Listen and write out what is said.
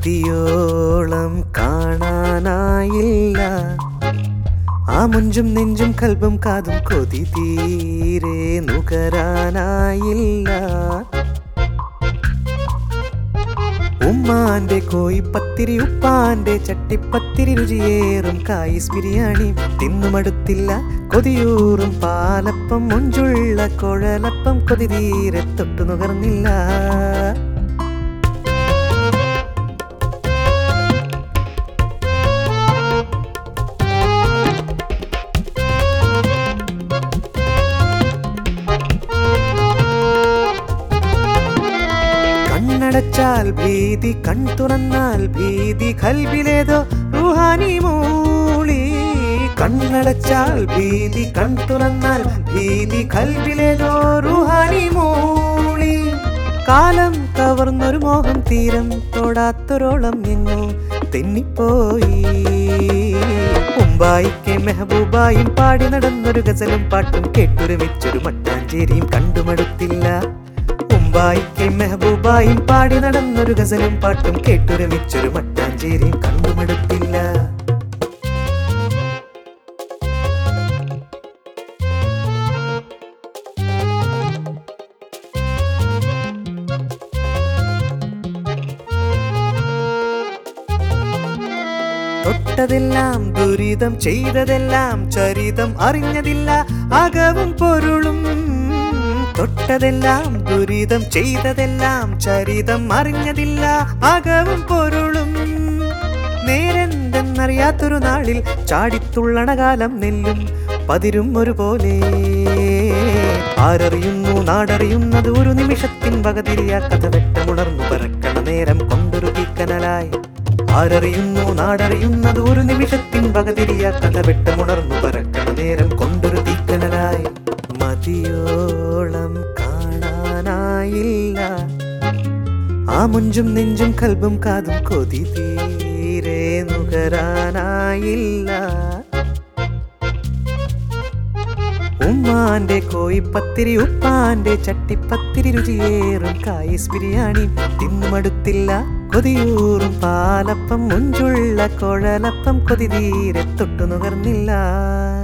മതിയോളം കാണാനായില്ല ആ മുഞ്ചും നെഞ്ചും കൽബും കാതും കൊതി തീരെ നുകരാനായില്ല ഉമ്മാന്റെ കോയിപ്പത്തിരി ഉപ്പാന്റെ ചട്ടിപ്പത്തിരി രുചിയേറും കായിസ് ബിരിയാണി തിന്നുമടുത്തില്ല കൊതിയൂറും പാലപ്പം മുഞ്ചുള്ള കുഴലപ്പം കൊതി തീരെ തൊട്ടു നുകർന്നില്ല കണ്ണടച്ചാൽ ഭീതി കൺ തുറന്നാൽ ഭീതി കൽബിലേതോ റുഹാനി മൂളി കണ്ണടച്ചാൽ ഭീതി കൺ തുറന്നാൽ ഭീതി കൽബിലേതോ റുഹാനി മൂളി കാലം കവർന്നൊരു മോഹം തീരം തൊടാത്തൊരോളം എങ്ങോ തെന്നിപ്പോയി മുംബായിക്ക് മെഹബൂബായും പാടി നടന്നൊരു ഗസലും പാട്ടും കേട്ടൊരുമിച്ചൊരു മട്ടാഞ്ചേരിയും കണ്ടുമടുത്തില്ല മുംബായിക്ക് മെഹബൂബായും പാടി നടന്നൊരു ഗസലും പാട്ടും കേട്ടൊരുമിച്ചൊരു മട്ടാഞ്ചേരിയും കണ്ടുമടുത്തില്ല തൊട്ടതെല്ലാം ദുരിതം ചെയ്തതെല്ലാം ചരിതം അറിഞ്ഞതില്ല അകവും പൊരുളും തൊട്ടതെല്ലാം ദുരിതം ചെയ്തതെല്ലാം ചരിതം അറിഞ്ഞതില്ല അകവും പൊരുളും നേരെന്തെന്നറിയാത്തൊരു നാളിൽ ചാടിത്തുള്ളണ കാലം നെല്ലും പതിരും ഒരുപോലെ ആരറിയുന്നു നാടറിയുന്നത് ഒരു നിമിഷത്തിൻ വകതിരിയ കഥ വെട്ടമുണർന്നു പറക്കണ നേരം കൊണ്ടൊരു തീക്കനലായി ആരറിയുന്നു നാടറിയുന്നത് ഒരു നിമിഷത്തിൻ വകതിരിയ കഥ വെട്ടമുണർന്നു പറക്കണ നേരം കൊണ്ടൊരു തീക്കനലായി മതിയോളം കാണാനായില്ല ആ മുഞ്ചും നെഞ്ചും കൽബും കാതും കൊതി തീരെ നുകരാനായില്ല ഉമ്മാന്റെ കോയിപ്പത്തിരി ഉപ്പാന്റെ ചട്ടിപ്പത്തിരി രുചിയേറും കായിസ് ബിരിയാണി തിന്നുമടുത്തില്ല കൊതിയൂറും പാലപ്പം മുഞ്ചുള്ള കുഴലപ്പം കൊതി തീരെ തൊട്ടു നുകർന്നില്ല